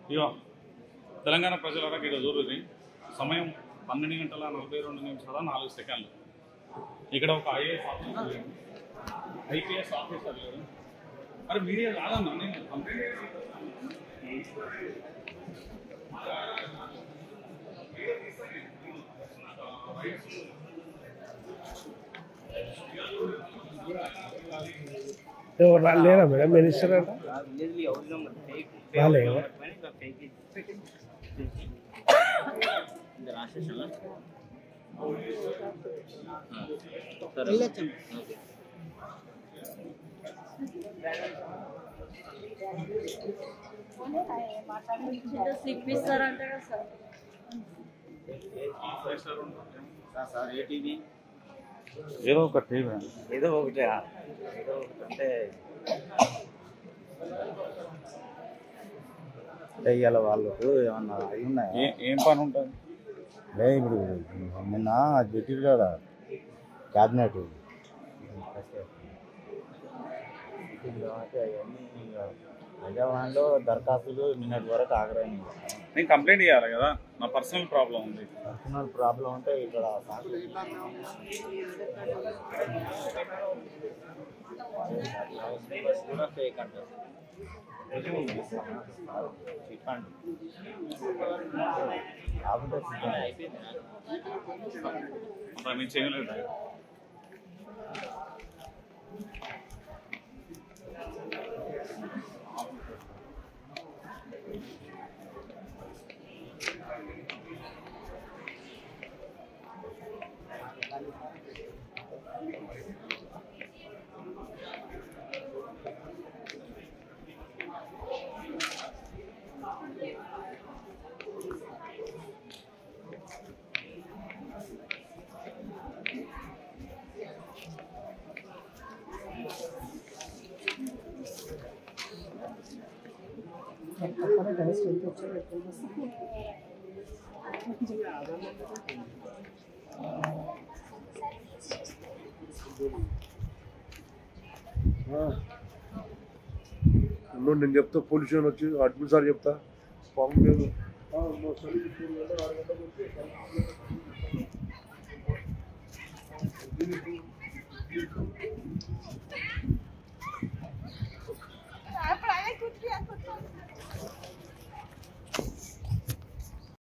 ఇగో తెలంగాణ ప్రజలరా ఇక్కడ చూరుది సమయం పన్నెండు గంటల నలభై రెండు నిమిషాల నాలుగు సెకండ్లు ఇక్కడ ఒక ఐఏఎస్ ఆఫీసర్ లేడు. ఐపీఎస్ ఆఫీసర్ లేడు అరే మీడియా కాదన్నా నేను కంప్లైంట్ ఎవరు రా- లేరా మేడం మినిస్టర్ అంట రాలే ఎవరు? స్లిప్ ఇస్తారంట కదా సార్ సార్ ఏటీవీ ఏదో ఒక టీవీ ఏదో ఒకటి ఏదో ఒకటి అంటే అంటే ఇవాళ వాళ్ళకు ఏమన్నా అయి ఉన్నాయా ఏం పని ఉంటుంది లే ఇప్పుడు నిన్న అది పెట్టిరు కదా క్యాబినెట్ అవన్నీ ప్రజావాణిలో దరఖాస్తులు నిన్నటి వరకు ఆగరాని నేను కంప్లైంట్ చేయాలి కదా నా పర్సనల్ ప్రాబ్లం ఉంది పర్సనల్ ప్రాబ్లం ఉంటే ఇక్కడ సాకులు కూడా ఫేక్ అంటారు చెప్పండి కాకపోతే అయిపోయింది అప్పుడు నేను చేయలేదు ఉండు, నేను చెప్తా పోలీస్ స్టేషన్ వచ్చి అడ్మిట్ సార్ చెప్తా పాపం లేదు ఆ, మా సర్వీస్ మూడు గంటలు, ఆరు గంటలకు వచ్చి